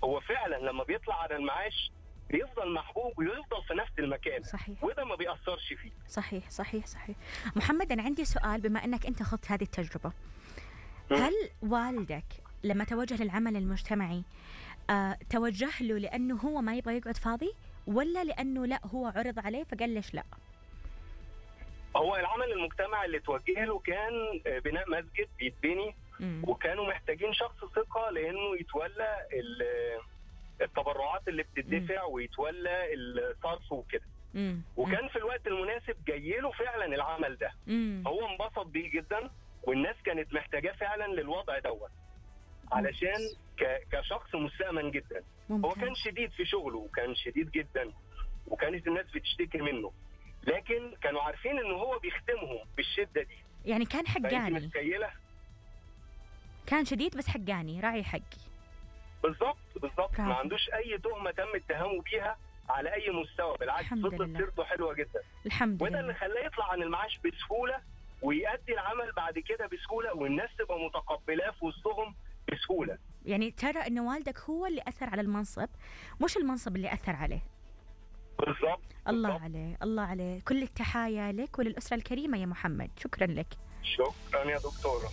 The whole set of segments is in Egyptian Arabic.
هو فعلا لما بيطلع على المعاش بيفضل محبوب ويفضل في نفس المكان صحيح وده ما بيأثرش فيه صحيح صحيح صحيح محمد أنا عندي سؤال بما أنك أنت خضت هذه التجربة مم. هل والدك لما توجه للعمل المجتمعي آه توجه له لأنه هو ما يبغى يقعد فاضي ولا لأنه لا هو عرض عليه فقال ليش لا هو العمل المجتمعي اللي توجه له كان آه، بناء مسجد بيتبني مم. وكانوا محتاجين شخص ثقه لانه يتولى ال- التبرعات اللي بتدفع ويتولى الصرف وكده مم. وكان في الوقت المناسب جاي له فعلا العمل ده مم. هو انبسط بيه جدا والناس كانت محتاجاه فعلا للوضع دوت علشان ك- كشخص مستأمن جدا هو ممتاز. كان شديد في شغله وكان شديد جدا وكانت الناس بتشتكي منه لكن كانوا عارفين ان هو بيخدمهم بالشده دي يعني كان فانت حقاني متخيله كان شديد بس حقاني راعي حقي بالظبط بالظبط برافو. ما عندوش اي تهمه تم اتهامه بيها على اي مستوى بالعكس الحمد فضلت لله. سيرته حلوه جدا الحمد وده اللي لله خلاه يطلع عن المعاش بسهوله ويؤدي العمل بعد كده بسهوله والناس تبقى متقبلاه في وسطهم بسهوله يعني ترى أن والدك هو اللي أثر على المنصب مش المنصب اللي أثر عليه بالظبط الله بالظبط. عليه الله عليه كل التحايا لك وللأسرة الكريمة يا محمد شكرا لك شكرا يا دكتوره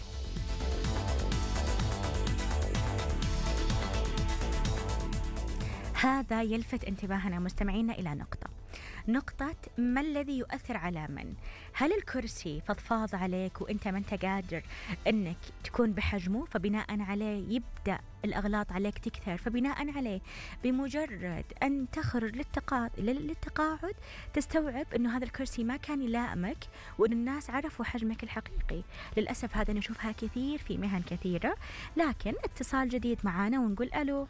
هذا يلفت انتباهنا مستمعينا إلى نقطة نقطة ما الذي يؤثر على من هل الكرسي فضفاض عليك وانت ما انت قادر انك تكون بحجمه فبناء عليه يبدأ الأغلاط عليك تكثر فبناء عليه بمجرد أن تخرج للتقا... للتقاعد تستوعب أنه هذا الكرسي ما كان يلائمك وأن الناس عرفوا حجمك الحقيقي للأسف هذا نشوفها كثير في مهن كثيرة لكن اتصال جديد معانا ونقول ألو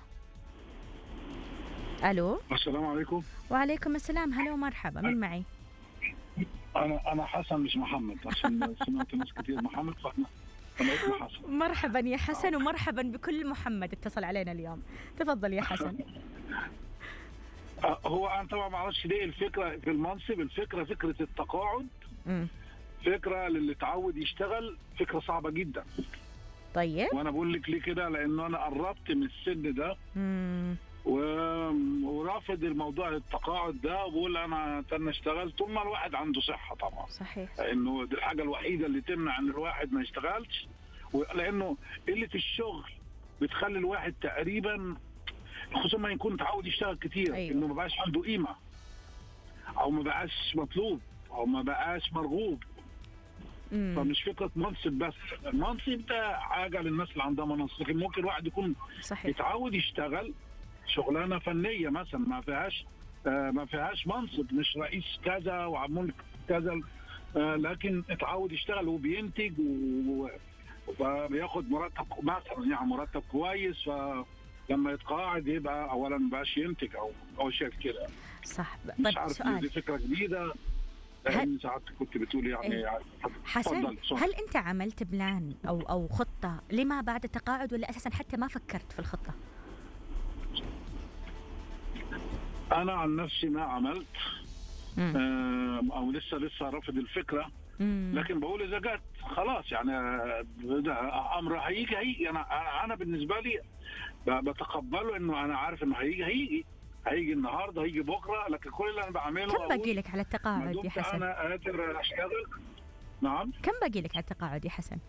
ألو السلام عليكم وعليكم السلام هلا ومرحبا من معي انا انا حسن مش محمد عشان سمعت ناس كتير محمد فانا انا اسمي حسن مرحبا يا حسن ومرحبا بكل محمد اتصل علينا اليوم تفضل يا حسن آه، هو انا طبعا ما اعرفش ليه الفكره في المنصب الفكره فكره التقاعد مم. فكره للي اتعود يشتغل فكره صعبه جدا طيب وانا بقول لك ليه كده لانه انا قربت من السن ده مم. و- ورافض الموضوع التقاعد ده وبقول انا استنى اشتغل طول ما الواحد عنده صحه طبعا صحيح لانه دي الحاجه الوحيده اللي تمنع ان الواحد ما يشتغلش و- لانه قله الشغل بتخلي الواحد تقريبا خصوصا ما يكون متعود يشتغل كتير أيوة. انه ما بقاش عنده قيمه او ما بقاش مطلوب او ما بقاش مرغوب مم. فمش فكره منصب بس المنصب ده حاجه للناس اللي عندها مناصب لكن ممكن واحد يكون صحيح يتعود يشتغل شغلانه فنيه مثلا ما فيهاش آه، ما فيهاش منصب مش رئيس كذا وعمول كذا آه، لكن اتعود يشتغل وبينتج و- وبياخد مرتب مثلا يعني مرتب كويس فلما يتقاعد يبقى اولا ما بقاش ينتج او او شايف كده صح مش طيب عارف سؤال دي فكره جديده لان ساعات كنت بتقول يعني إيه. اتفضل، حسن اتفضل. هل انت عملت بلان او او خطه لما بعد التقاعد ولا اساسا حتى ما فكرت في الخطه انا عن نفسي ما عملت مم. آه، او لسه لسه رافض الفكره مم. لكن بقول اذا جت خلاص يعني آه، ده امر هيجي هيجي انا أنا- انا بالنسبه لي ب- بتقبله انه انا عارف انه هيجي هيجي هيجي النهارده هيجي بكره لكن كل اللي انا بعمله كم باقي أقول لك على ما التقاعد يا دمت حسن انا قادر اشتغل نعم كم باقي لك على التقاعد يا حسن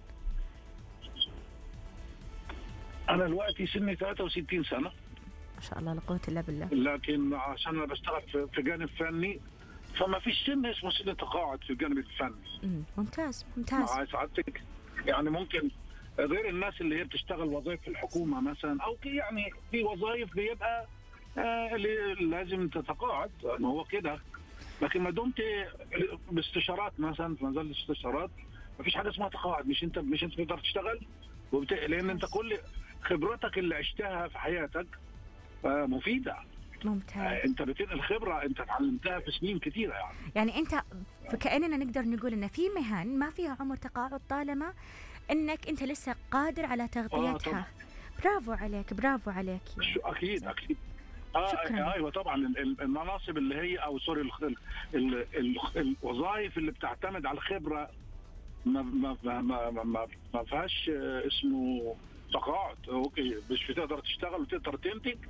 انا دلوقتي سني 63 سنه ما شاء الله لا قوه الا بالله لكن عشان انا بشتغل في- في جانب فني فما فيش سن اسمه سن تقاعد في الجانب الفني مم. ممتاز ممتاز مع سعادتك يعني ممكن غير الناس اللي هي بتشتغل وظائف في الحكومه مثلا او في يعني في وظائف بيبقى آه اللي لازم تتقاعد ما هو كده لكن ما دمت باستشارات مثلا في مجال الاستشارات ما فيش حاجه اسمها تقاعد مش انت مش انت تقدر تشتغل وبت... لان انت كل خبرتك اللي عشتها في حياتك آه مفيده آه ممتاز انت بتنقل خبره انت اتعلمتها في سنين كثيره يعني يعني انت فكاننا نقدر نقول ان في مهن ما فيها عمر تقاعد طالما انك انت لسه قادر على تغطيتها طبعاً. برافو عليك برافو عليك شو اكيد اكيد آه شكراً. ايوه طبعا ال- ال- المناصب اللي هي او سوري ال- ال- ال- ال- الوظائف اللي بتعتمد على الخبره ما ما ما ما, ما, ما, ما فيهاش آه، اسمه تقاعد اوكي مش بتقدر تشتغل وتقدر تنتج